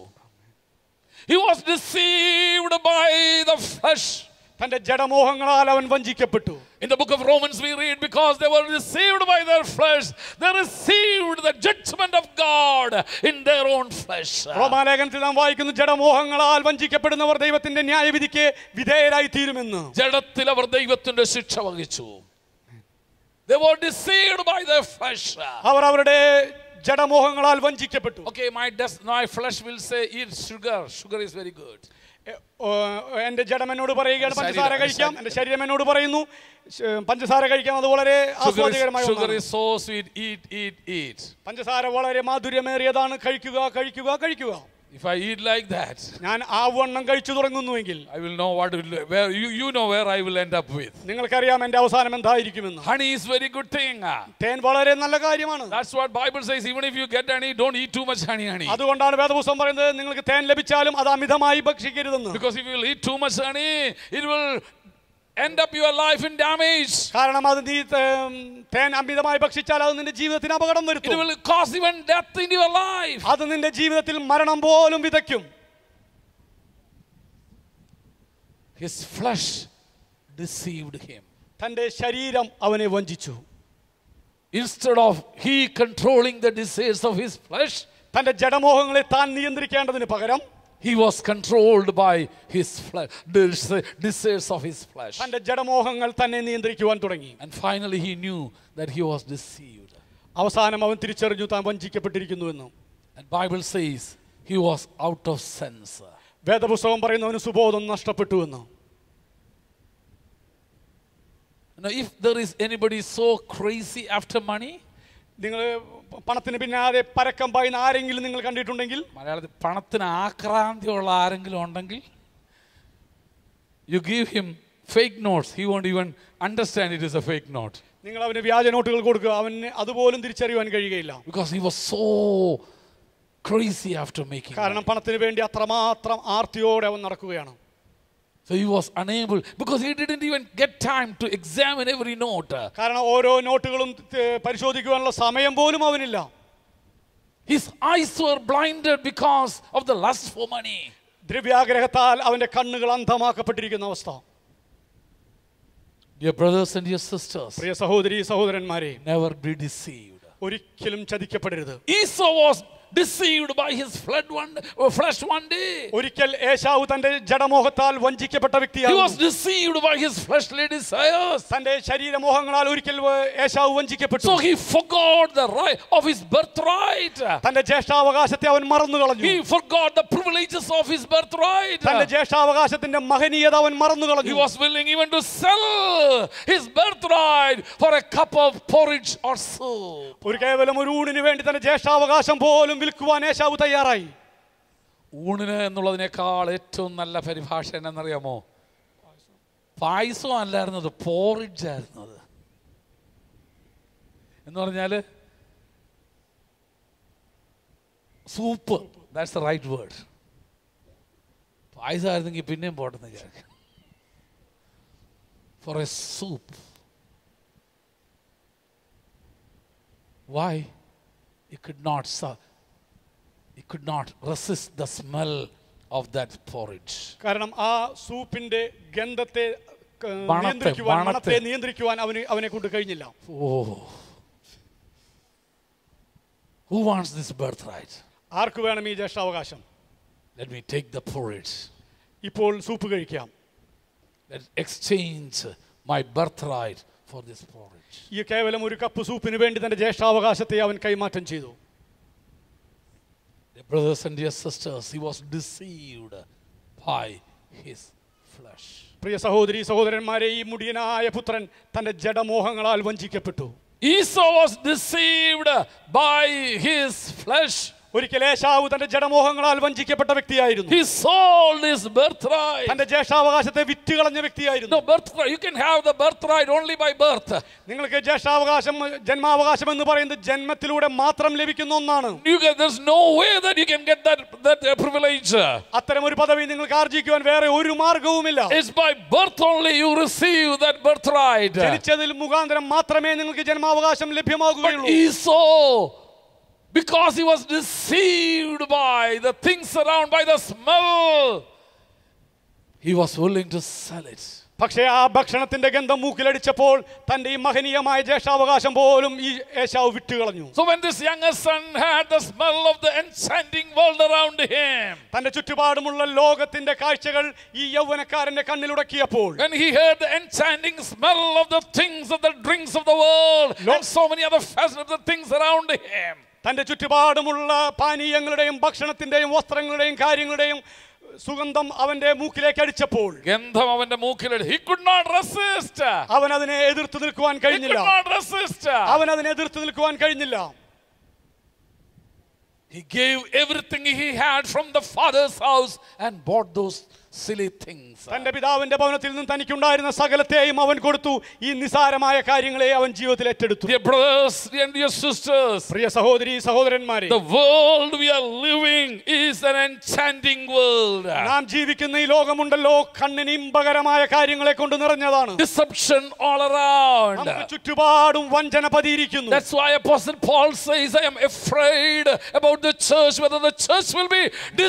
He was deceived by the flesh. തന്റെ ജഡമോഹങ്ങളാൽ അവൻ വഞ്ചിക്കപ്പെട്ടു In the book of Romans, we read, because they were deceived by their flesh, they received the judgment of God in their own flesh. റോമാലേഖനത്തിൽ നാം വായിക്കുന്നു ജഡമോഹങ്ങളാൽ വഞ്ചിക്കപ്പെടുന്നവർ ദൈവത്തിന്റെ ന്യായവിധിക്ക് വിധേയരായി തീരുമെന്ന് ജഡത്തിൽ അവർ ദൈവത്തിന്റെ ശിക്ഷ വഹിച്ചു They were deceived by their flesh. അവർ അവരുടെ ജഡമോഹങ്ങളാൽ വഞ്ചിക്കപ്പെട്ടു Okay, my, des- my flesh will say, eat sugar. Sugar is very good. എ- ഓ, എന്റെ ജഡം എന്നോട് പറയുകയാണ് ശരീരം, പഞ്ചസാര കഴിക്കാം ശരീരം. എന്റെ ശരീരം എന്നോട് പറയുന്നു ശ- പഞ്ചസാര കഴിക്കാം അത് വളരെ Sugar ആസ്വാദികരമായ is, sugar ഒന്നാണ്. is so sweet. Eat, eat, eat. പഞ്ചസാര വളരെ മാധുര്യമേറിയതാണ് കഴിക്കുക കഴിക്കുക കഴിക്കുക If I eat like that, ഞാൻ ആ വണ്ണം കഴിച്ചു തുടങ്ങുന്നുവെങ്കിൽ I will know what will, where you, you know where I will end up with. നിങ്ങൾക്കറിയാം എന്റെ അവസാനം എന്തായിരിക്കുമെന്ന് Honey is very good thing. തേൻ വളരെ നല്ല കാര്യമാണ് That's what Bible says. Even if you get honey, don't eat too much honey, honey. അതുകൊണ്ടാണ് വേദപുസ്തകം പറയുന്നത് നിങ്ങൾക്ക് തേൻ ലഭിച്ചാലും അത് അമിതമായി ഭക്ഷിക്കരുതെന്ന് Because if you will eat too much honey, it will end up your life in damage. കാരണം അത് നീ തേൻ- തേൻ അമിതമായി ഭക്ഷിച്ചാൽ അത് നിന്റെ ജീവിതത്തിന് അപകടം It വരുത്തും will cause even death in your life. അത് നിന്റെ ജീവിതത്തിൽ മരണം പോലും വിതയ്ക്കും His flesh deceived him. തന്റെ ശരീരം അവനെ വഞ്ചിച്ചു Instead of he controlling the desires of his flesh, തന്റെ ജഡമോഹങ്ങളെ താൻ നിയന്ത്രിക്കേണ്ടതിന് പകരം he was controlled by his flesh, desires of his flesh. തന്റെ ജഡമോഹങ്ങൾ തന്നെ നിയന്ത്രിക്കുവാൻ തുടങ്ങി And finally, he knew that he was deceived. അവസാനം അവൻ തിരിച്ചറിഞ്ഞു താൻ വഞ്ചിക്കപ്പെട്ടിരിക്കുന്നുവെന്ന് And Bible says he was out of sense. വേദപുസ്തകം പറയുന്നു അവന് സുബോധം നഷ്ടപ്പെട്ടു എന്ന് Now, if there is anybody so crazy after money, നിങ്ങൾ പണത്തിന് പിന്നാലെ പരക്കം പായുന്ന ആരെങ്കിലും നിങ്ങൾ കണ്ടിട്ടുണ്ടെങ്കിൽ മലയാളത്തിൽ പണത്തിന് ആക്രാന്തിയുള്ള ആരെങ്കിലും ഉണ്ടെങ്കിൽ you give him fake notes he won't even understand it is a fake note നിങ്ങൾ അവന് വ്യാജ നോട്ടുകൾ കൊടുക്കുക അവന് അതുപോലും തിരിച്ചറിയുവാൻ കഴിയുകയില്ല because he was so crazy after making കാരണം പണത്തിന് വേണ്ടി അത്രമാത്രം ആർത്തിയോടെ അവൻ നടക്കുകയാണ് So he was unable because he didn't even get time to examine every note. കാരണം ഓരോ നോട്ടുകളും ത- പരിശോധിക്കുവാനുള്ള സമയം പോലും അവനില്ല His eyes were blinded because of the lust for money. ദ്രവ്യാഗ്രഹത്താൽ അവന്റെ കണ്ണുകൾ അന്ധമാക്കപ്പെട്ടിരിക്കുന്ന അവസ്ഥ Dear brothers and dear sisters, പ്രിയ സഹോദരി സഹോദരന്മാരെ never be deceived. ഒരിക്കലും ചതിക്കപ്പെടരുത് Esau was deceived by his flood one, uh, flesh one day. ഒരിക്കൽ ഏശാവ് തന്റെ ജഡമോഹത്താൽ വഞ്ചിക്കപ്പെട്ട He was വ്യക്തിയാണ് deceived by his fleshly desires. തന്റെ ശരീരമോഹങ്ങളാൽ ഒരിക്കൽ വ- ഏശാവ് വഞ്ചിക്കപ്പെട്ടു So he forgot the right of his birthright. തന്റെ ജ്യേഷ്ഠാവകാശത്തെ അവൻ മറന്നു കളഞ്ഞു He forgot the privileges of his birthright. തന്റെ ജ്യേഷ്ഠാവകാശത്തിന്റെ മഹനീയത അവൻ മറന്നു He കളഞ്ഞു was willing even to sell his birthright for a cup of porridge or soup. ഒരു കേവലം ഒരു ഊണിന് വേണ്ടി തന്റെ ജ്യേഷ്ഠാവകാശം പോലും വിൽക്കുവാൻ ഏശാവ് തയ്യാറായി ഊണിന് എന്നുള്ളതിനേക്കാൾ ഏറ്റവും നല്ല പരിഭാഷ എന്നറിയാമോ പായസം അല്ലായിരുന്നത് പോറിഡ്ജ് ആയിരുന്നത് എന്ന് പറഞ്ഞാൽ soup that's the right word പായസം ആയിരുന്നെങ്കിൽ പിന്നെയും പോട്ടെന്ന് വിചാരിക്കും for a soup why it could not su- it could not resist the smell of that porridge. കാരണം ആ സൂപ്പിന്റെ ഗന്ധത്തെ ക- മണത്തെ, നിയന്ത്രിക്കുവാൻ മണത്തെ. മണത്തെ നിയന്ത്രിക്കുവാൻ അവന് അവനെ കൊണ്ട് കഴിഞ്ഞില്ല Oh. Who wants this birthright? ആർക്ക് വേണം ഈ ജ്യേഷ്ഠാവകാശം Let me take the porridge. ഇപ്പോൾ സൂപ്പ് കഴിക്കാം Let's exchange my birthright for this porridge. ഈ കേവലം ഒരു കപ്പ് സൂപ്പിന് വേണ്ടി തന്റെ ജ്യേഷ്ഠാവകാശത്തെ അവൻ കൈമാറ്റം ചെയ്തു Dear brothers and dear sisters, he was deceived by his flesh. പ്രിയ സഹോദരി സഹോദരന്മാരെ ഈ മുടിയനായ പുത്രൻ തന്റെ ജഡമോഹങ്ങളാൽ വഞ്ചിക്കപ്പെട്ടു Esau was deceived by his flesh. ഒരിക്കൽ ഏശാവ് തന്റെ ജഡമോഹങ്ങളാൽ വഞ്ചിക്കപ്പെട്ട വ്യക്തിയായിരുന്നു He sold his birthright. തന്റെ ജ്യേഷ്ഠാവകാശത്തെ വിറ്റുകളഞ്ഞ വ്യക്തിയായിരുന്നു No birthright. You can have the birthright only by birth. നിങ്ങൾക്ക് ജ്യേഷ്ഠാവകാശം ജന്മാവകാശം എന്ന് പറയുന്നത് ജന്മത്തിലൂടെ മാത്രം ലഭിക്കുന്ന ഒന്നാണ് You can, there's no way that you can get that, that uh, privilege. അത്തരം ഒരു പദവി നിങ്ങൾക്ക് ആർജിക്കുവാൻ വേറെ ഒരു മാർഗവുമില്ല It's by birth only you receive that birthright. ജനിച്ചതിൽ മുഖാന്തരം മാത്രമേ നിങ്ങൾക്ക് ജന്മാവകാശം But ലഭ്യമാകുകയുള്ളൂ Esau, because he was deceived by the things around, by the smell, he was willing to sell it. പക്ഷേ ആ ഭക്ഷണത്തിന്റെ ഗന്ധം മൂക്കിലടിച്ചപ്പോൾ തന്റെ ഈ മഹനീയമായ ജ്യേഷ്ഠാവകാശം പോലും ഈ ഏശാവ് വിട്ടുകളഞ്ഞു So when this younger son had the smell of the enchanting world around him, തന്റെ ചുറ്റുപാടുമുള്ള ലോകത്തിന്റെ കാഴ്ചകൾ ഈ യൗവനക്കാരന്റെ കണ്ണിലുടക്കിയപ്പോൾ when he heard the enchanting smell of the things of the drinks of the world Lo- and so many other facets of the things around him, തന്റെ ചുറ്റുപാടുമുള്ള പാനീയങ്ങളുടെയും ഭക്ഷണത്തിന്റെയും വസ്ത്രങ്ങളുടെയും കാര്യങ്ങളുടെയും സുഗന്ധം അവന്റെ മൂക്കിലേക്ക് അടിച്ചപ്പോൾ ഗന്ധം അവന്റെ മൂക്കിലിട്ട് he could not resist. അവൻ അതിനെ എതിർത്ത് നിൽക്കുവാൻ He could കഴിഞ്ഞില്ല not resist. അവൻ അതിനെ എതിർത്ത് നിൽക്കുവാൻ കഴിഞ്ഞില്ല He gave everything he had from the father's house and bought those silly things. തന്റെ പിതാവിന്റെ ഭവനത്തിൽ നിന്ന് തനിക്കുണ്ടായിരുന്ന സകലത്തെയും അവൻ കൊടുത്തു ഈ നിസാരമായ കാര്യങ്ങളെ അവൻ ജീവിതത്തിൽ ഏറ്റെടുത്തു Dear brothers and dear sisters, പ്രിയ സഹോദരി സഹോദരന്മാരെ the world we are living is an enchanting world. നാം ജീവിക്കുന്ന ഈ ലോകമുണ്ടല്ലോ കണ്ണിന് ഇമ്പകരമായ കാര്യങ്ങളെ കൊണ്ട് നിറഞ്ഞതാണ് Deception all around. നമുക്ക് ചുറ്റുപാടും വഞ്ചന പതിയിരിക്കുന്നു That's why Apostle Paul says, I am afraid about the church, whether the church will be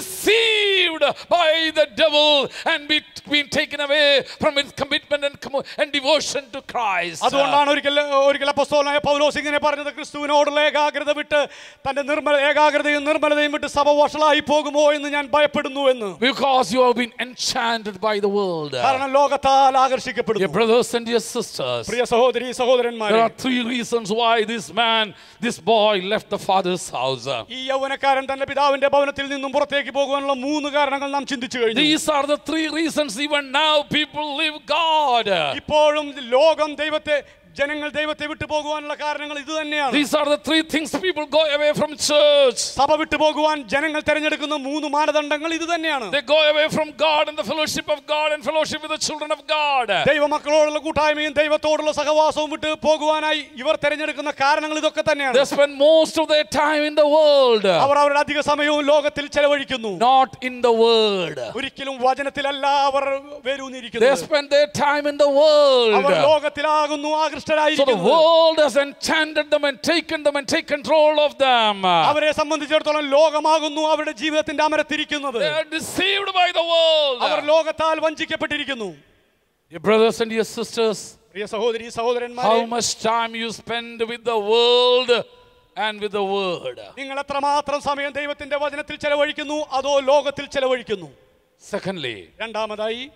deceived by the devil and be being taken away from its commitment and, commo- and devotion to Christ. അതുകൊണ്ടാണ് ഒരിക്കൽ ഒരിക്കൽ അപ്പസ്തോലനായ പൗലോസ് ഇങ്ങനെ പറഞ്ഞത് ക്രിസ്തുവിനോടുള്ള ഏകാഗ്രത വിട്ട് തന്റെ നിർമ്മല ഏകാഗ്രതയും നിർമ്മലതയും വിട്ട് സഭ വഷളായി പോകുമോ എന്ന് ഞാൻ ഭയപ്പെടുന്നു എന്ന് Because you have been enchanted by the world. കാരണം ലോകത്താൽ Dear ആകർഷിക്കപ്പെടുന്നു brothers and dear sisters, പ്രിയ സഹോദരി there സഹോദരന്മാരെ are three reasons why this man, this boy left the father's house. ഈ യൗവനക്കാരൻ തന്റെ പിതാവിന്റെ ഭവനത്തിൽ നിന്നും പുറത്തേക്ക് പോകുവാനുള്ള മൂന്ന് കാരണങ്ങൾ നാം ചിന്തിച്ചു കഴിഞ്ഞു These are the three reasons even now people leave God. ഇപ്പോഴും ലോകം ദൈവത്തെ ജനങ്ങൾ ദൈവത്തെ വിട്ടു പോകുവാനുള്ള കാരണങ്ങൾ ഇത് തന്നെയാണ് These are the three things people go away from church. സഭ വിട്ടു പോകുവാൻ ജനങ്ങൾ തിരഞ്ഞെടുക്കുന്ന മൂന്ന് മാനദണ്ഡങ്ങൾ ഇത് തന്നെയാണ് They go away from God and the fellowship of God and fellowship with the children of God. ദൈവമക്കളോടുള്ള കൂട്ടായ്മയും ദൈവത്തോടുള്ള സഹവാസവും വിട്ട് പോകുവാനായി ഇവർ തിരഞ്ഞെടുക്കുന്ന കാരണങ്ങൾ ഇതൊക്കെ തന്നെയാണ് They spend most of their time in the world, അവർ അവരുടെ അധിക സമയവും ലോകത്തിൽ ചെലവഴിക്കുന്നു not in the word. ഒരിക്കലും വചനത്തിലല്ല അവർ They വേരൂന്നിരിക്കുന്നത് spend their time in the our world. ലോകത്തിലാകുന്നു So the ആകൃഷ്ടരായിരിക്കുന്നത് world has enchanted them and taken them and take control of them. അവരെ സംബന്ധിച്ചിടത്തോളം ലോകമാകുന്നു അവരുടെ ജീവിതത്തിന്റെ അമരത്തിരിക്കുന്നത് They are deceived by the world. Our ലോകത്താൽ വഞ്ചിക്കപ്പെട്ടിരിക്കുന്നു Dear brothers and dear sisters, പ്രിയ സഹോദരി സഹോദരന്മാരെ how much time you spend with the world and with the word. നിങ്ങൾ എത്രമാത്രം സമയം ദൈവത്തിന്റെ വചനത്തിൽ ചെലവഴിക്കുന്നു അതോ ലോകത്തിൽ ചെലവഴിക്കുന്നു Secondly, രണ്ടാമതായി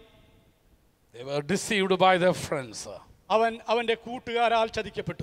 they were deceived by their friends. അവൻ അവന്റെ കൂട്ടുകാരാൽ ചതിക്കപ്പെട്ടു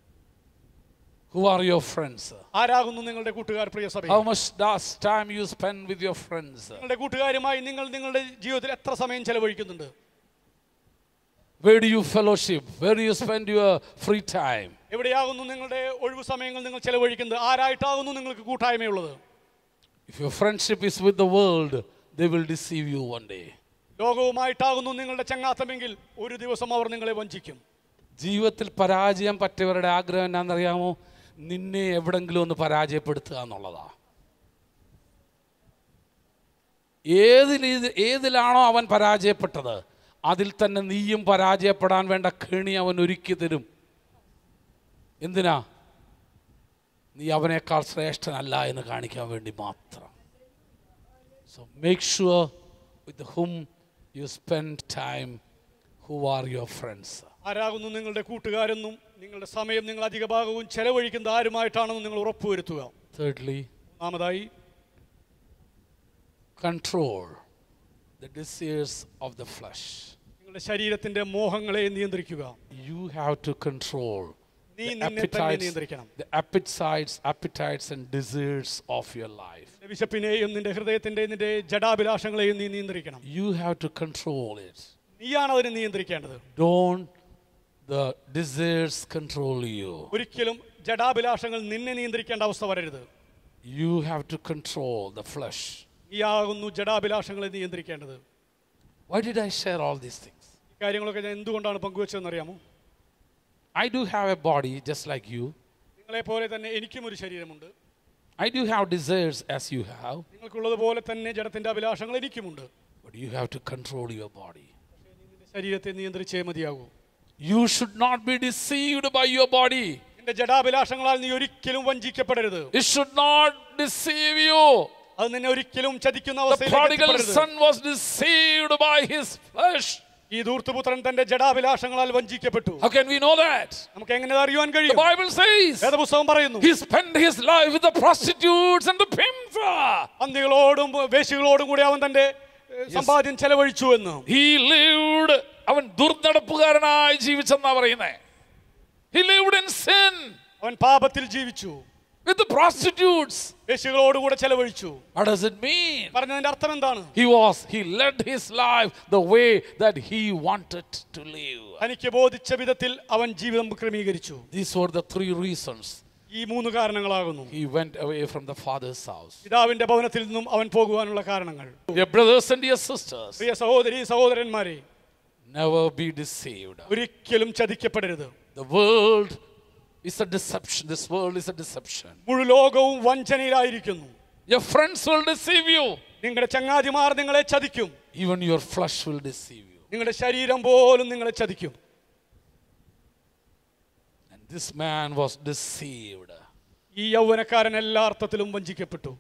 Who are your friends? ആരാകുന്നു നിങ്ങളുടെ കൂട്ടുകാർ പ്രിയ സഭ How much does time you spend with your friends? നിങ്ങളുടെ കൂട്ടുകാരുമായി നിങ്ങൾ നിങ്ങളുടെ ജീവിതത്തിൽ എത്ര സമയം ചെലവഴിക്കുന്നുണ്ട് Where do you fellowship? Where do you spend your free time? എവിടെയാകുന്നു നിങ്ങളുടെ ഒഴിവു സമയങ്ങൾ നിങ്ങൾ ചെലവഴിക്കുന്നത് ആരായിട്ടാകുന്നു നിങ്ങൾക്ക് കൂട്ടായ്മയുള്ളത് If your friendship is with the world, they will deceive you one day. ലോകവുമായിട്ടാകുന്നു നിങ്ങളുടെ ചങ്ങാത്തമെങ്കിൽ ഒരു ദിവസം അവർ നിങ്ങളെ വഞ്ചിക്കും ജീവിതത്തിൽ പരാജയം പറ്റിയവരുടെ ആഗ്രഹം എന്നാണെന്നറിയാമോ നിന്നെ എവിടെങ്കിലും ഒന്ന് പരാജയപ്പെടുത്തുക എന്നുള്ളതാ ഏത് രീതി ഏതിലാണോ അവൻ പരാജയപ്പെട്ടത് അതിൽ തന്നെ നീയും പരാജയപ്പെടാൻ വേണ്ട കെണി അവൻ ഒരുക്കി തരും എന്തിനാ നീ അവനേക്കാൾ ശ്രേഷ്ഠനല്ല എന്ന് കാണിക്കാൻ വേണ്ടി മാത്രം so make sure with whom you spend time Who are your friends? ആരാകുന്നു നിങ്ങളുടെ കൂട്ടുകാരെന്നും നിങ്ങളുടെ സമയം നിങ്ങൾ അധിക ഭാഗവും ചെലവഴിക്കുന്നത് ആരുമായിട്ടാണെന്നും നിങ്ങൾ ഉറപ്പുവരുത്തുക Thirdly, ഒന്നാമതായി control the desires of the flesh. നിങ്ങളുടെ ശരീരത്തിന്റെ മോഹങ്ങളെ നിയന്ത്രിക്കുക You have to control നീ the നിന്നെ തന്നെ appetites, നിയന്ത്രിക്കണം the appetites, appetites and desires of your life. നിന്റെ വിശപ്പിനെയും നിന്റെ ഹൃദയത്തിന്റെ നിന്റെ ജഡാഭിലാഷങ്ങളെയും നീ നിയന്ത്രിക്കണം You have to control it. നീയാണ് അതിനെ നിയന്ത്രിക്കേണ്ടത് Don't the desires control you. ഒരിക്കലും ജഡാഭിലാഷങ്ങൾ നിന്നെ നിയന്ത്രിക്കേണ്ട അവസ്ഥ വരരുത് You have to control the flesh. നീയാകുന്നു ജഡാഭിലാഷങ്ങളെ നിയന്ത്രിക്കേണ്ടത് Why did I share all these things? ഈ കാര്യങ്ങളൊക്കെ ഞാൻ എന്തുകൊണ്ടാണ് പങ്കുവച്ചതെന്ന് അറിയാമോ I do have a body just like you. നിങ്ങളെ പോലെ തന്നെ എനിക്കും ഒരു ശരീരമുണ്ട് I do have desires as you have, നിങ്ങൾക്കുള്ളത് പോലെ തന്നെ ജഡത്തിന്റെ അഭിലാഷങ്ങൾ എനിക്കുമുണ്ട് but you have to control your body. നിന്റെ ശരീരത്തെ നിയന്ത്രിച്ചേ മതിയാകൂ You should not be deceived by your body. നിന്റെ ജഡാഭിലാഷങ്ങളാൽ നീ ഒരിക്കലും വഞ്ചിക്കപ്പെടരുത് It should not deceive you. അത് നിന്നെ ഒരിക്കലും ചതിക്കുന്ന The അവസ്ഥയിലേക്ക് prodigal എത്തിപ്പെടരുത്. son was deceived by his flesh. ഈ ധൂർത്തുപുത്രൻ തന്റെ ജഡാഭിലാഷങ്ങളാൽ വഞ്ചിക്കപ്പെട്ടു How can we know that? നമുക്ക് എങ്ങനെ അത് അറിയുവാൻ The കഴിയും Bible says വേദപുസ്തകം പറയുന്നു he spent his life with the prostitutes and the pimps. പന്നികളോടും വേശികളോടും കൂടി അവൻ തന്റെ ഏഹ്, സമ്പാദ്യം ചെലവഴിച്ചു എന്ന് He lived അവൻ ദുർനടപ്പുകാരനായി ജീവിച്ചെന്നാ പറയുന്നേ He lived in sin അവൻ പാപത്തിൽ ജീവിച്ചു with the prostitutes. വേശികളോടുകൂടെ ചെലവഴിച്ചു What does it mean? പറഞ്ഞതിന്റെ അർത്ഥം എന്താണ് He was, he led his life the way that he wanted to live. തനിക്ക് ബോധിച്ച വിധത്തിൽ അവൻ ജീവിതം ക്രമീകരിച്ചു These were the three reasons ഈ മൂന്ന് കാരണങ്ങളാകുന്നു he went away from the father's house. പിതാവിന്റെ ഭവനത്തിൽ നിന്നും അവൻ പോകുവാനുള്ള കാരണങ്ങൾ Dear brothers and dear sisters, പ്രിയ സഹോദരി സഹോദരന്മാരെ never be deceived. ഒരിക്കലും ചതിക്കപ്പെടരുത് The world is a deception. This world is a deception. മുഴു ലോകവും വഞ്ചനയിലായിരിക്കുന്നു Your friends will deceive you. നിങ്ങളുടെ ചങ്ങാതിമാർ നിങ്ങളെ ചതിക്കും Even your flesh will deceive you. നിങ്ങളുടെ ശരീരം പോലും നിങ്ങളെ ചതിക്കും And this man was deceived. ഈ യൗവനക്കാരൻ എല്ലാ അർത്ഥത്തിലും വഞ്ചിക്കപ്പെട്ടു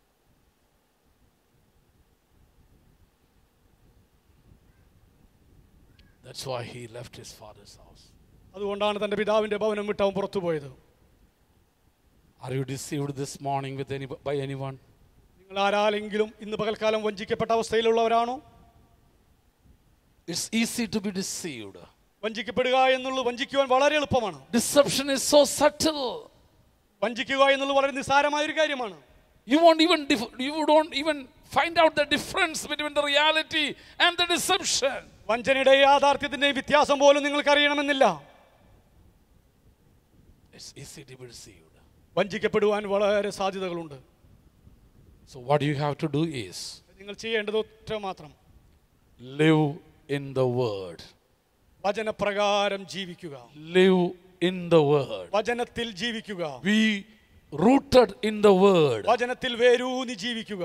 That's why he left his father's house. അതുകൊണ്ടാണ് തന്റെ പിതാവിന്റെ ഭവനം വിട്ട് അവൻ പുറത്തുപോയത് Are you deceived this morning with any, by anyone? നിങ്ങൾ ആരാലെങ്കിലും ഇന്ന് പകൽക്കാലം വഞ്ചിക്കപ്പെട്ട അവസ്ഥയിലുള്ളവരാണോ It's easy to be deceived. വഞ്ചിക്കപ്പെടുക എന്നുള്ളത് വഞ്ചിക്കുവാൻ വളരെ എളുപ്പമാണ് Deception is so subtle. വഞ്ചിക്കുക എന്നുള്ളത് വളരെ നിസ്സാരമായ ഒരു കാര്യമാണ് You won't even dif- you don't even find out the difference between the reality and the deception. വഞ്ചനയുടെ യാഥാർത്ഥ്യത്തിന്റെയും വ്യത്യാസം പോലും നിങ്ങൾക്ക് അറിയണമെന്നില്ല It's easy to be deceived. വഞ്ചിക്കപ്പെടുവാൻ വളരെ സാധ്യതകളുണ്ട് So what you have to do is നിങ്ങൾ ചെയ്യേണ്ടത് ഒറ്റ മാത്രം live in the word. വചനപ്രകാരം ജീവിക്കുക Live in the word. വചനത്തിൽ ജീവിക്കുക Be rooted in the word. വചനത്തിൽ വേരൂന്നി ജീവിക്കുക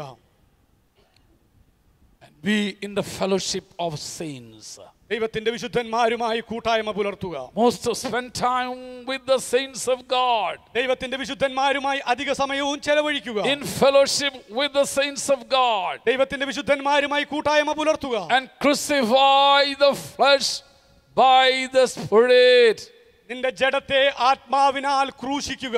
And be in the fellowship of saints. ദൈവത്തിന്റെ വിശുദ്ധന്മാരുമായി കൂട്ടായ്മ പുലർത്തുക Most to spend time with the saints of God. ദൈവത്തിന്റെ വിശുദ്ധന്മാരുമായി അധിക സമയവും ചെലവഴിക്കുക In fellowship with the saints of God. ദൈവത്തിന്റെ വിശുദ്ധന്മാരുമായി കൂട്ടായ്മ പുലർത്തുക And crucify the flesh by the Spirit. നിന്റെ ജഡത്തെ ആത്മാവിനാൽ ക്രൂശിക്കുക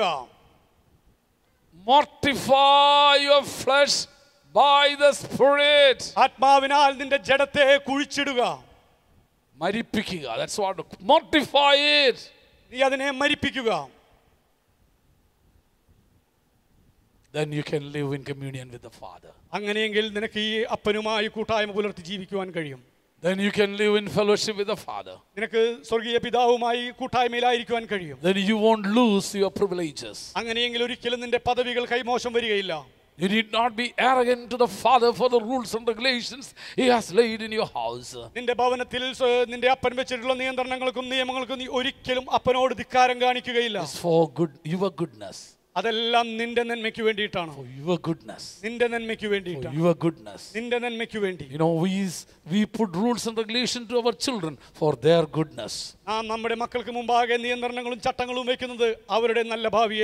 Mortify your flesh by the Spirit. ആത്മാവിനാൽ നിന്റെ ജഡത്തെ കുഴിച്ചിടുക മരിപ്പിക്കുക ദാറ്റ്സ് വാട്ട് മോർട്ടിഫൈ ഇറ്റ് നീ അതിനെ മരിപ്പിക്കുക then you can live in communion with the father അങ്ങനെയെങ്കിൽ നിനക്ക് ഈ അപ്പനുമായി കൂട്ടായ്മ പുലർത്തി ജീവിക്കുവാൻ കഴിയും then you can live in fellowship with the father നിനക്ക് സ്വർഗീയ പിതാവുമായി കൂട്ടായ്മയിലായിരിക്കുവാൻ കഴിയും then you won't lose your privileges അങ്ങനെയെങ്കിൽ ഒരിക്കലും നിന്റെ പദവികൾ കൈമോശം വരികയില്ല you need not be arrogant to the father for the rules and regulations he has laid in your house നിന്റെ ഭവനത്തിൽ സ്വ- നിന്റെ അപ്പൻ വെച്ചിട്ടുള്ള നിയന്ത്രണങ്ങൾക്കും നിയമങ്ങൾക്കും നീ ഒരിക്കലും അപ്പനോട് ധിക്കാരം കാണിക്കുകയില്ല it's for good your goodness അതെല്ലാം നിന്റെ നന്മയ്ക്ക് വേണ്ടിയിട്ടാണ് for your goodness നിന്റെ നന്മയ്ക്ക് for വേണ്ടിയിട്ടാണ് your goodness നിന്റെ നന്മയ്ക്ക് വേണ്ടി you know we we put rules and regulations to our children for their goodness നാം നമ്മുടെ മക്കൾക്ക് മുമ്പാകെ നിയന്ത്രണങ്ങളും ചട്ടങ്ങളും വെക്കുന്നത് അവരുടെ നല്ല ഭാവിയെ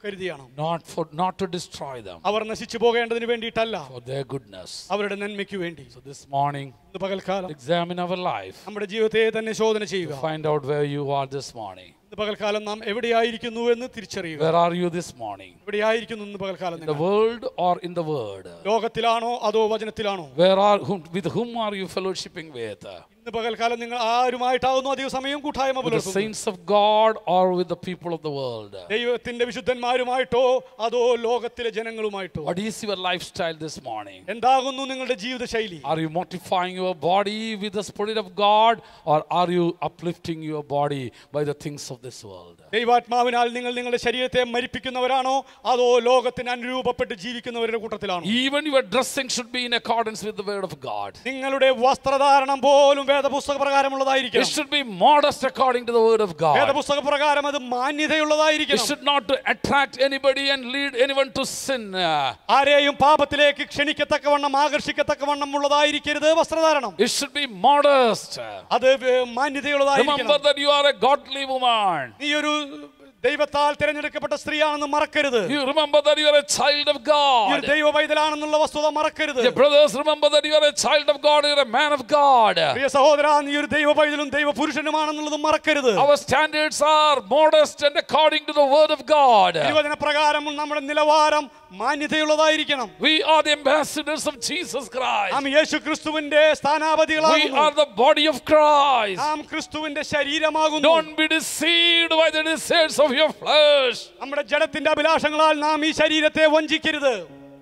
കരുതിയാണ് not for not to destroy them, അവർ നശിച്ചു പോകേണ്ടതിന് വേണ്ടിയിട്ടല്ല for their goodness. അവരുടെ നന്മയ്ക്ക് വേണ്ടി So this morning, ഇന്ന് പകൽക്കാലം examine our life. നമ്മുടെ ജീവിതത്തെ തന്നെ ശോധന ചെയ്യുക Find out where you are this morning. ഇന്ന് പകൽക്കാലം നാം എവിടെയായിരിക്കുന്നു എന്ന് തിരിച്ചറിയുക Where are you this morning? എവിടെയായിരിക്കുന്നു ഇന്ന് പകൽക്കാലം In the നിങ്ങൾ? world or in the word? ലോകത്തിലാണോ അതോ വചനത്തിലാണോ Where are whom, with whom are you fellowshipping with? ഇന്ന് പകൽക്കാലം നിങ്ങൾ ആരുമായിട്ടാവുന്നു അധിക സമയം കൂട്ടായ്മ With the പുലർത്തുന്നു saints of God or with the people of the world? ദൈവത്തിന്റെ വിശുദ്ധന്മാരുമായിട്ടോ അതോ ലോകത്തിലെ ജനങ്ങളുമായിട്ടോ What is your lifestyle this morning? എന്താകുന്നു നിങ്ങളുടെ ജീവിത ശൈലി Are you mortifying your body with the Spirit of God or are you uplifting your body by the things of this world? ദൈവാത്മാവിനാൽ നിങ്ങൾ നിങ്ങളുടെ ശരീരത്തെ മരിപ്പിക്കുന്നവരാണോ അതോ ലോകത്തിന് അനുരൂപപ്പെട്ട് ജീവിക്കുന്നവരുടെ കൂട്ടത്തിലാണോ Even your dressing should be in accordance with the Word of God. നിങ്ങളുടെ വസ്ത്രധാരണം പോലും വേദപുസ്തക It പ്രകാരമുള്ളതായിരിക്കണം should be modest according to the Word of God. വേദപുസ്തക പ്രകാരം അത് It മാന്യതയുള്ളതായിരിക്കണം should not to attract anybody and lead anyone to sin. ആരെയും പാപത്തിലേക്ക് ക്ഷണിക്കത്തക്കവണ്ണം ആകർഷിക്കത്തക്കവണ്ണം ഉള്ളതായിരിക്കരുത് വസ്ത്രധാരണം It should be modest. അത് വേ- മാന്യതയുള്ളതായിരിക്കണം Remember that you are a godly woman. നീ ഒരു ദൈവത്താൽ തിരഞ്ഞെടുക്കപ്പെട്ട സ്ത്രീയാണെന്ന് മറക്കരുത് You remember that you are a child of നീ God. ഒരു ദൈവ പൈതലാണെന്നുള്ള വസ്തുത മറക്കരുത് Dear brothers, remember that you are a child of God, you are a man of God. പ്രിയ സഹോദര നീ ഒരു ദൈവ പൈതലും ദൈവ പുരുഷനുമാണെന്നുള്ളത് മറക്കരുത് Our standards are modest and according to the word of God. തിരുവചന പ്രകാരം നമ്മുടെ നിലവാരം മാന്യതയുള്ളതായിരിക്കണം We are the ambassadors of Jesus Christ. നാം യേശു ക്രിസ്തുവിന്റെ We സ്ഥാനാപതികളാകുന്നു are the body of Christ. നാം ക്രിസ്തുവിന്റെ ശരീരമാകുന്നു Don't be deceived by the desires of your flesh. നമ്മുടെ ജഡത്തിന്റെ അഭിലാഷങ്ങളാൽ നാം ഈ ശരീരത്തെ വഞ്ചിക്കരുത്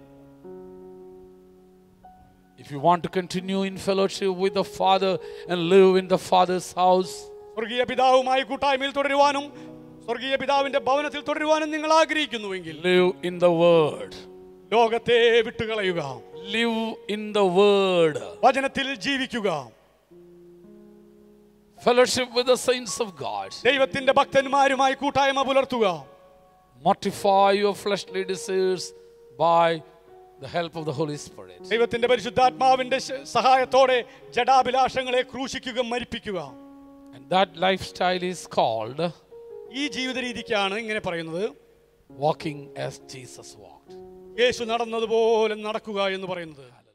If you want to continue in fellowship with the Father and live in the Father's house, സ്വർഗീയ പിതാവുമായി കൂട്ടായ്മയിൽ തുടരുവാനും സ്വർഗീയ പിതാവിന്റെ ഭവനത്തിൽ തുടരുവാനും നിങ്ങൾ ആഗ്രഹിക്കുന്നുവെങ്കിൽ live in the Word. ലോകത്തെ വിട്ടുകളയുക Live in the Word. വചനത്തിൽ ജീവിക്കുക Fellowship with the saints of God. ദൈവത്തിന്റെ ഭക്തന്മാരുമായി കൂട്ടായ്മ പുലർത്തുക Mortify your fleshly desires by the help of the Holy Spirit. ദൈവത്തിന്റെ പരിശുദ്ധാത്മാവിന്റെ ശ- സഹായത്തോടെ ജഡാഭിലാഷങ്ങളെ ക്രൂശിക്കുക മരിപ്പിക്കുക And that lifestyle is called ഈ ജീവിത രീതിക്കാണ് ഇങ്ങനെ പറയുന്നത് walking as Jesus walked. യേശു നടന്നതുപോലെ നടക്കുക എന്ന് പറയുന്നത്